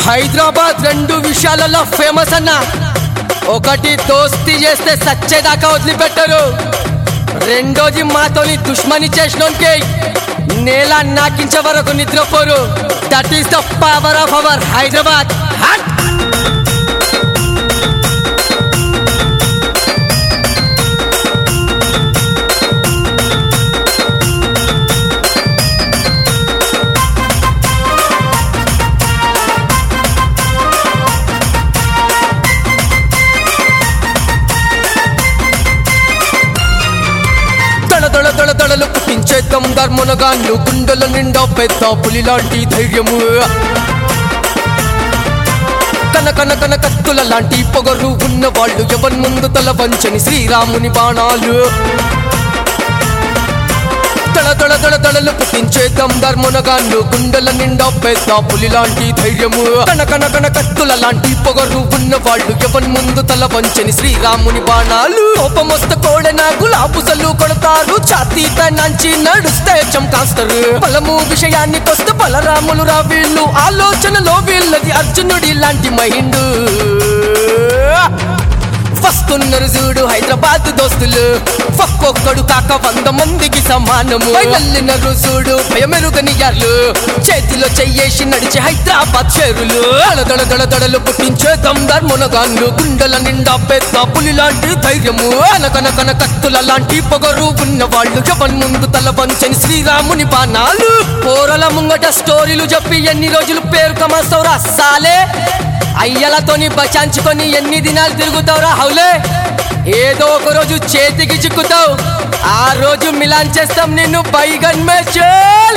హైదరాబాద్ రెండు విషయాలలో ఫేమస్ అన్న ఒకటి దోస్తి చేస్తే సచ్చేదాకా వదిలిపెట్టరు రెండోది మాతోని దుష్మని చేసినోనికి నేల నాకించే వరకు నిద్రపోరు that is the power of our Hyderabad హట్ దళ దళ దళ దళలు పుట్టించేద్దాం ధర్మనగాళ్ళు గుండెల నిండా పెద్ద పులి లాంటి ధైర్యము కన కన కన కత్తుల లాంటి పొగరు ఉన్న వాళ్ళు ఎవరి ముందు తల వంచని శ్రీరాముని బాణాలు దళ దళ దళ దళలు పుట్టించేద్దాం ధర్మనగాళ్ళు గుండెల నిండా పెద్ద పులి లాంటి ధైర్యము కన కన కన కత్తుల లాంటి పొగరు ఉన్న వాళ్ళు ఎవరి ముందు తల వంచని శ్రీరాముని బాణాలు కోపమొస్త కోడెన గులాబుసలు కొడతారు ఛాతీత నంచి నడుస్తే చంకాస్తారు బలము విషయాన్ని కొస్తే బలరాములు రా వీళ్ళు ఆలోచనలో వీళ్ళది అర్జునుడి లాంటి మైండు వస్తున్నారు చూడు హైదరాబాద్ దోస్తులు ఒక్కొక్కడు కాక వంద మందికి సమానము వెళ్ళినరు చూడు భయమెరుగని యార్లు చేతిలో చెయ్యేసి నడిచే హైదరాబాద్ చేరులు దడ దడ దడలు పుట్టించే దమ్దార్ మునగాన్లు గుండెల నిండా పెద్ద పులి లాంటి ధైర్యము అనకనకన కత్తుల లాంటి పొగరు ఉన్న వాళ్ళు జపన్ ముందు తల వంచని శ్రీరాముని బాణాలు పోరల ముంగట స్టోరీలు చెప్పి ఎన్ని రోజులు పేరు కమాస్తావురా సాలే అయ్యలతోని బచాంచుకొని ఎన్ని దినాలు తిరుగుతావురా హౌలే ఏదో ఒక రోజు చేతికి చిక్కుతావు ఆ రోజు మిలాన్ చేస్తాం నిన్ను బైగన్ మే చల్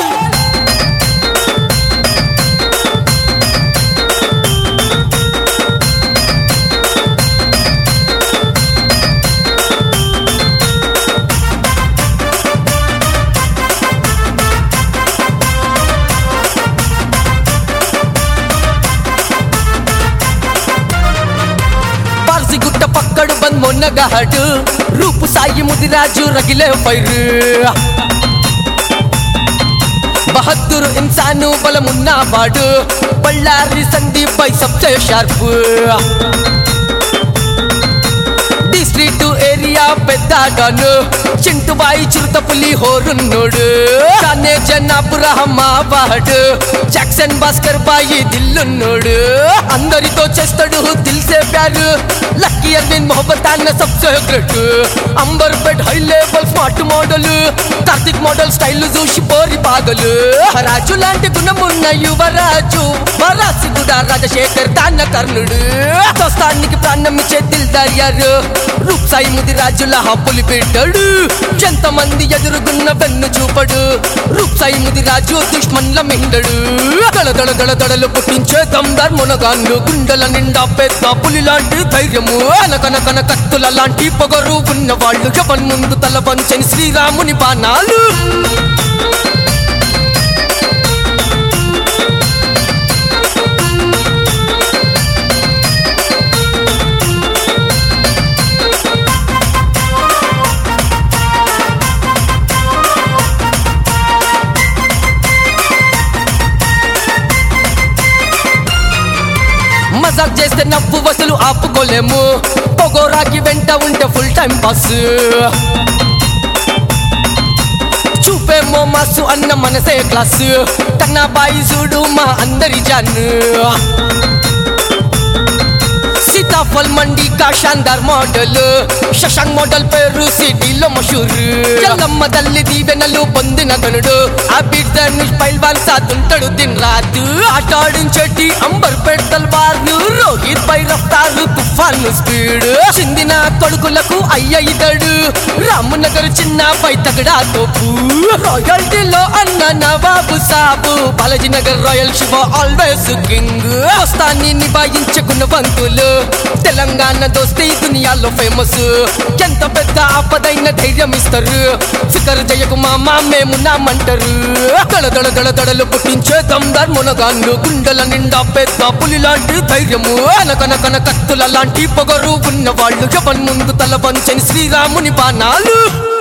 పార్సి గుట్ట పక్కడు బంద్ మొన్నగాడు రూపు సాయి ముదిరాజు రగిలే ఫైర్ బహద్దూరు ఇన్సాను బలమున్నవాడు బళ్ళారి సందీప్ బై సబ్సే షార్ప్ డి స్ట్రీట్ ఏరియా పెద్దగాను చింటుబాయి చిరుత పులి హోరున్నోడు కానే జనాబు రహమాబాడు జాక్సన్ భాస్కర్ బాయి దిల్లున్నోడు అందరితో చేస్తాడు దిల్సే ప్యారు లక్కీ అరవింద్ మొహబ్బత్ అన్న సబ్సే గ్రేట్ అంబర్ బెడ్ high level smart model Karthik model style చూసి పోరి పాగలు రాజు లాంటి గుణమున్న యువరాజు వరాసి కూడా రాజశేఖర్ దాన్న కర్ణుడు దోస్తానికి ప్రాణం ఇచ్చే దిల్దార్యారు రూప్సాయి ముది రాజుల హబ్బులు పెట్టాడు ఎంతమంది ఎదురుగున్న వెన్ను చూపడు రూప్సాయి ముది రాజు దుష్మన్ల మిండడు దళ దళ దళ దళలు పుట్టించే దమ్దార్ మునగాన్లు గుండెల నిండా పెద్ద పులి లాంటి ధైర్యము అనకనకన కత్తుల లాంటి పొగరు ఉన్న వాళ్ళు ఎవరి ముందు తల వంచని శ్రీరాముని బాణాలు మజాక్ చేస్తే నవ్వు వసలు ఆపుకోలేము పొగోరాకి వెంట ఉంటే ఫుల్ టైం పాస్ చూపేమో మాసు అన్న మనసే క్లాస్ కన్నా బాయి చూడు మా అందరి జాను సీతాఫల్ మండి కా షాందార్ మోడల్ శశాంక్ మోడల్ పేరు సిటీలో మషూర్ ఎల్లమ్మ తల్లి దీవెనలు పొందిన గనుడు ఆ బిడ్డ పైల్వాన్ సాతుంటాడు దిన్ రాతు ఆటాడించేటి అంబర్ పెడతల్ వారు రోహిత్ పై రఫ్తారు తుఫాన్ స్పీడ్ చిందిన కొడుకులకు అయ్య ఇతడు రామనగర్ చిన్న పై తగడా తోపు రాయల్టీలో అన్న నవాబు సాబు Balaji Nagar royal Shiva always king వస్తాన్ని నిభాయించే గుణవంతులు తెలంగాణ దోస్తే దునియాలో ఫేమస్ ఎంత పెద్ద ఆపదైన ధైర్యం ఇస్తారు ఫికర్ జయకు మామ మేమున్నామంటారు దళ దళ దళ దళలు పుట్టించే దమ్దార్ మునగాన్లు గుండెల నిండా పెద్ద పులి లాంటి ధైర్యము అనకనకన కత్తుల లాంటి పొగరు ఉన్న వాళ్ళు ఎవరి ముందు తల వంచని శ్రీరాముని బాణాలు